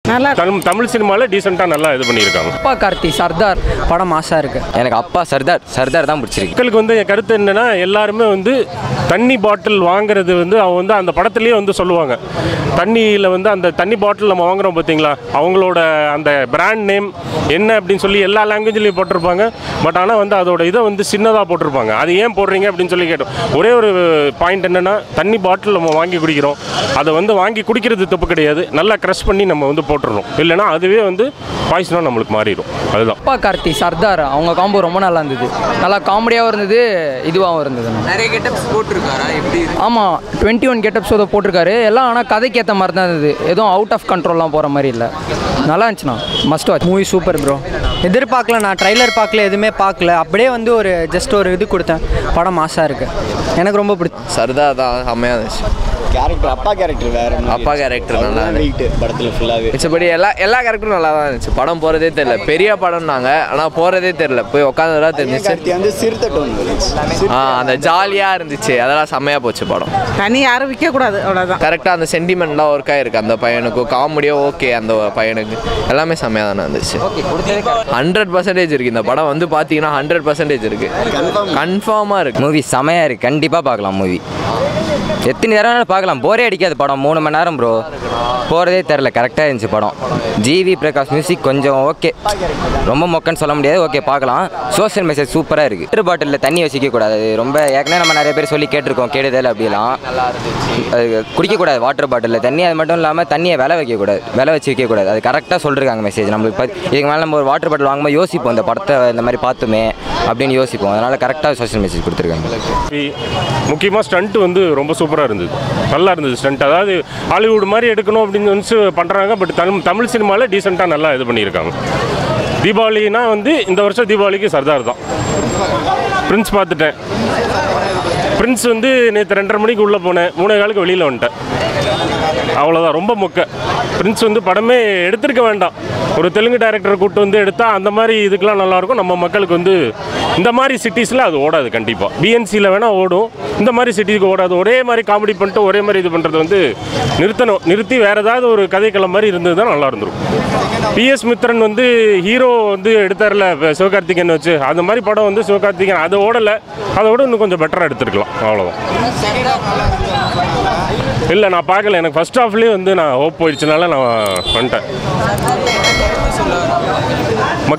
நல்லா தமிழ் தமிழ் சினிமாவில் டீசெண்டாக நல்லா இது பண்ணியிருக்காங்க அப்பா கார்த்தி சர்தார் படம் மாசாக இருக்கு எனக்கு அப்பா சர்தார் சர்தார் தான் பிடிச்சிருக்கு மக்களுக்கு வந்து என் கருத்து என்னன்னா எல்லாருமே வந்து தண்ணி பாட்டில் வாங்குறது வந்து அவங்க வந்து அந்த படத்துலேயே வந்து சொல்லுவாங்க தண்ணியில் வந்து அந்த தண்ணி பாட்டில் நம்ம வாங்குறோம் பார்த்தீங்களா அவங்களோட அந்த பிராண்ட் நேம் என்ன அப்படின்னு சொல்லி எல்லா லாங்குவேஜ்லேயும் போட்டிருப்பாங்க பட் ஆனால் வந்து அதோட இதை வந்து சின்னதாக போட்டிருப்பாங்க அது ஏன் போடுறீங்க அப்படின்னு சொல்லி கேட்டோம் ஒரே ஒரு பாயிண்ட் என்னென்னா தண்ணி பாட்டில் நம்ம வாங்கி குடிக்கிறோம் அதை வந்து வாங்கி குடிக்கிறது தப்பு கிடையாது நல்லா க்ரஷ் பண்ணி நம்ம வந்து போட்டுறணும் இல்லைன்னா அதுவே வந்து பாய்சனாக நம்மளுக்கு மாறிடும் அதுதான் அப்பா கார்த்தி சர்தார் அவங்க காம்போ ரொம்ப நல்லா இருந்தது நல்லா காமெடியாகவும் இருந்தது இதுவாகவும் இருந்தது நிறைய கெட்டப்ஸ் போட்டிருக்காரா எப்படி ஆமாம் டுவெண்ட்டி ஒன் கெட்டப்ஸ் அதை போட்டிருக்காரு எல்லாம் ஆனால் கதைக்கு ஏற்ற மாதிரி தான் இருந்தது எதுவும் அவுட் ஆஃப் கண்ட்ரோல்லாம் போகிற மாதிரி இல்லை நல்லா இருந்துச்சுண்ணா must watch movie super bro எதிர்பார்க்கல நான் ட்ரைலர் பார்க்கல எதுவுமே பார்க்கல அப்படியே வந்து ஒரு ஜஸ்ட் ஒரு இது கொடுத்தேன் படம் மாசாக இருக்கு எனக்கு ரொம்ப பிடிச்சி சர்தார் தான் செம்மையாக இருந்துச்சு கேரக்டர் அப்பா கேரக்டர் வேற மாதிரி அப்பா character நல்லா அவர்தான் weight படத்துல ஃபுல்லாவே மிச்சபடி எல்லா எல்லா கேரக்டரும் நல்லா தான் இருந்துச்சு படம் போகிறதே தெரியல பெரிய படம்னாங்க ஆனால் போகிறதே தெரியல போய் உட்காந்துதான் தெரிஞ்சிச்சு கார்த்தி வந்து சிறுத்தை டோன் வந்துச்சு ஆ அந்த ஜாலியாக இருந்துச்சு அதெல்லாம் செம்மையாக போச்சு படம் தனி யாரும் விற்கக்கூடாது அவ்வளோதான் கரெக்டாக அந்த சென்டிமெண்ட்லாம் ஒர்க் ஆயிருக்கு அந்த பையனுக்கும் காமெடியும் ஓகே அந்த பையனுக்கு எல்லாமே செம்மையாக தானே இருந்துச்சு ஹண்ட்ரட் பர்சன்டேஜ் இருக்குது இந்த படம் வந்து பார்த்தீங்கன்னா ஹண்ட்ரட் பர்சன்டேஜ் இருக்குது கன்ஃபார்மாக இருக்குது மூவி செமையாக இருக்குது கண்டிப்பாக பார்க்கலாம் மூவி எத்தனை நேரம் வேணாலும் பார்க்கலாம் போரே அடிக்காது படம் மூணு மணி நேரம் ப்ரோ போகிறதே தெரில கரெக்டாக இருந்துச்சு படம் ஜிவி பிரகாஷ் மியூசிக் கொஞ்சம் ஓகே ரொம்ப மொக்கன்னு சொல்ல முடியாது ஓகே பார்க்கலாம் சோஷியல் மெசேஜ் சூப்பராக இருக்குது வாட்டர் பாட்டிலில் தண்ணி வசிக்கக்கூடாது அது ரொம்ப ஏற்கனவே நம்ம நிறைய பேர் சொல்லி கேட்டிருக்கோம் கெடுதல் அப்படிலாம் அது குடிக்கக்கூடாது வாட்டர் பாட்டிலில் தண்ணி அது மட்டும் இல்லாமல் தண்ணியை விலை வைக்கக்கூடாது விலை வச்சு விற்கக்கூடாது அது கரெக்டாக சொல்லிருக்காங்க மெசேஜ் நம்மளுக்கு பத்தி- இதுக்கு மேலே நம்ம ஒரு வாட்டர் பாட்டில் வாங்கும்போது யோசிப்போம் இந்த படத்தை இந்த மாதிரி பார்த்துமே அப்படின்னு யோசிப்போம் அதனால் கரெக்டாக சோஷியல் மெசேஜ் கொடுத்துருக்காங்க முக்கியமாக ஸ்டண்ட் வந்து ரொம்ப சூப்பராக இருந்தது நல்லா இருந்தது ஸ்டண்ட் அதாவது ஹாலிவுட் மாதிரி எடுக்கணும் அப்படின்னு வந்து பண்ணுறாங்க பட் தமிழ் தமிழ் சினிமாவில் டீசெண்டாக நல்லா இது பண்ணியிருக்காங்க தீபாவளினா வந்து இந்த வருஷம் தீபாவளிக்கு சர்தார் தான் பிரின்ஸ் பார்த்துட்டேன் பிரின்ஸ் வந்து நேற்று ரெண்டரை மணிக்கு உள்ளே போனேன் மூணே காலுக்கு வெளியில் வந்துட்டேன் அவ்வளோதான் ரொம்ப மொக்க பிரின்ஸ் வந்து படமே எடுத்திருக்க வேண்டாம் ஒரு தெலுங்கு டைரக்டரை கூப்பிட்டு வந்து எடுத்தால் அந்த மாதிரி இதுக்கெலாம் நல்லாயிருக்கும் நம்ம மக்களுக்கு வந்து இந்த மாதிரி சிட்டிஸில் அது ஓடாது கண்டிப்பாக பிஎன்சியில் வேணால் ஓடும் இந்த மாதிரி சிட்டிக்கு ஓடாது ஒரே மாதிரி காமெடி பண்ணிட்டு ஒரே மாதிரி இது பண்ணுறது வந்து நிறுத்தணும் நிறுத்தி வேறு ஏதாவது ஒரு கதைக்களம் மாதிரி இருந்தது தான் நல்லா இருந்திருக்கும் பிஎஸ் மித்ரன் வந்து ஹீரோ வந்து எடுத்தார்ல இப்ப சிவகார்த்திகேயன் வச்சு அந்த மாதிரி படம் வந்து சிவகார்த்திகேயன் அது ஓடலை அதை விட இன்னும் கொஞ்சம் பெட்டராக எடுத்துருக்கலாம் அவ்வளோதான் இல்லை நான் பார்க்கல எனக்கு ஃபர்ஸ்ட் ஹாஃப்லேயே வந்து நான் ஹோப் போயிடுச்சுனால நான் வந்துட்டேன்